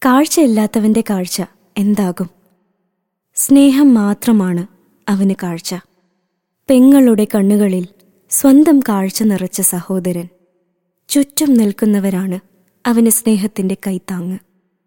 കാഴ്ചയില്ലാത്തവന്റെ കാഴ്ച എന്താകും സ്നേഹം മാത്രമാണ് അവന് കാഴ്ച പെങ്ങളുടെ കണ്ണുകളിൽ സ്വന്തം കാഴ്ച നിറച്ച സഹോദരൻ ചുറ്റും നിൽക്കുന്നവരാണ് അവന് സ്നേഹത്തിന്റെ കൈത്താങ്ങ്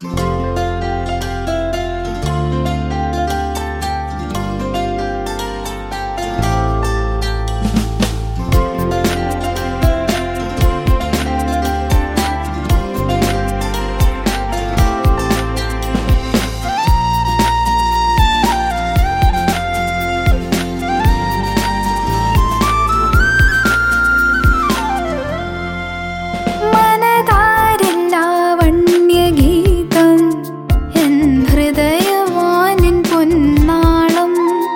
മനതാരില്ലാവണ്യഗീതം എൻ ഹൃദയവാനിൻ പൊന്നാളം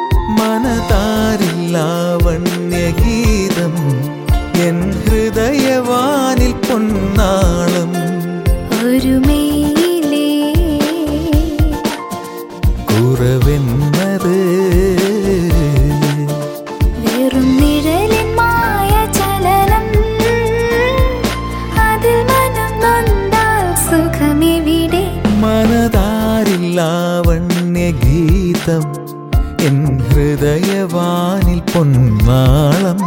മനതാരില്ലാവണ്യഗീതം എൻ ഹൃദയവാനിൽ പൊന്നാളം ഒരുമയിലേ കുറവെന്നത് വെറും നിഴലിൻ മായ ചലനം അതിൽ മനം നൊന്താൽ സുഖമെവിടെ മനതാരില്ലാവണ്യഗീതം എൻ ഹൃദയവാനിൽ പൊന്നാളം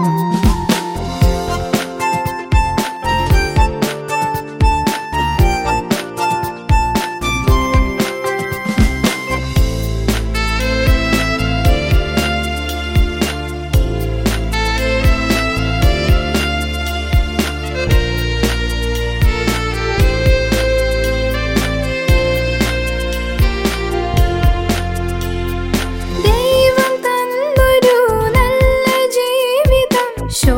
ദൈവം തന്നൊരു നല്ല ജീവിതം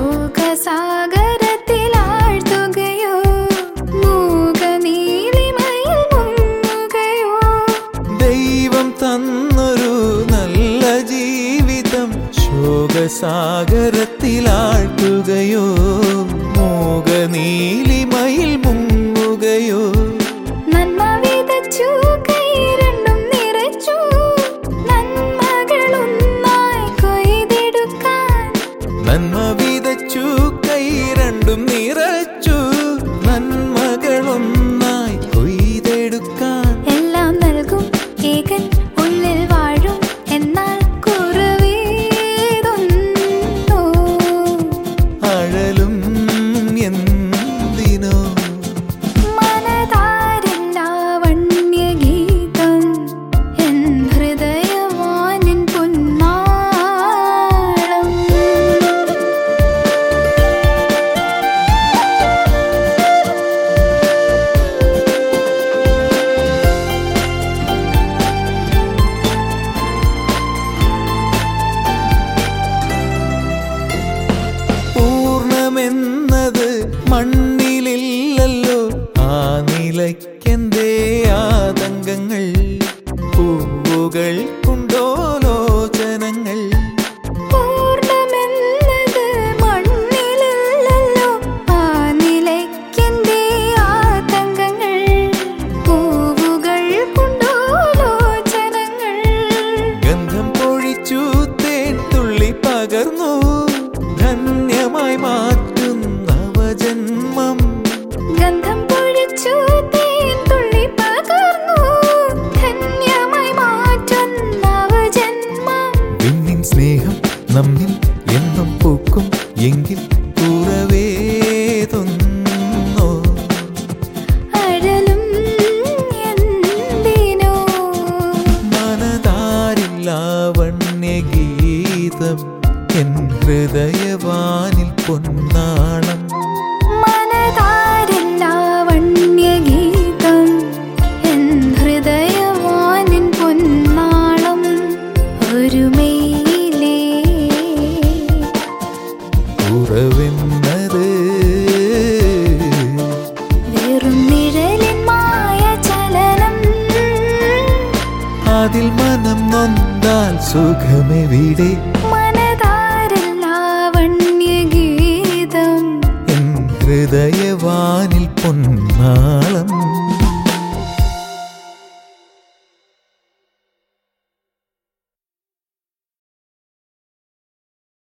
ശോകസാഗരത്തിലാഴ്ത്തുകയോ മൂകനീലിമയിൽ മുങ്ങുകയോ ദൈവം തന്നൊരു നല്ല ജീവിതം ശോകസാഗരത്തിലാഴ്ത്തുകയോ മോകനീലിമയിൽ മുങ്ങുകയോ നന്മ വിതച്ചു കൈരണ്ടും നിറച്ചു നന്മകളൊന്നായി കൊയ്തെടുക്കാൻ നന്മ വിതച്ചു കൈ രണ്ടും നിറച്ചു നന്മകളൊന്നായി കൊയ്തെടുക്കാൻ എല്ലാം നൽകും ഏകൻ ഉള്ളിൽ വാഴും എന്നാൽ കുറവേതൊന്നോ അഴലും എന്തിനോ മനതാരില്ലാവണ്യഗീതം എൻ ഹൃദയവാനിൻ പൊന്നാളം പൂർണ്ണമെന്നത് മണ്ണിലില്ലല്ലോ ആ നിലയ്ക്കെന്തേ ആതങ്കങ്ങൾ പൂവുകൾ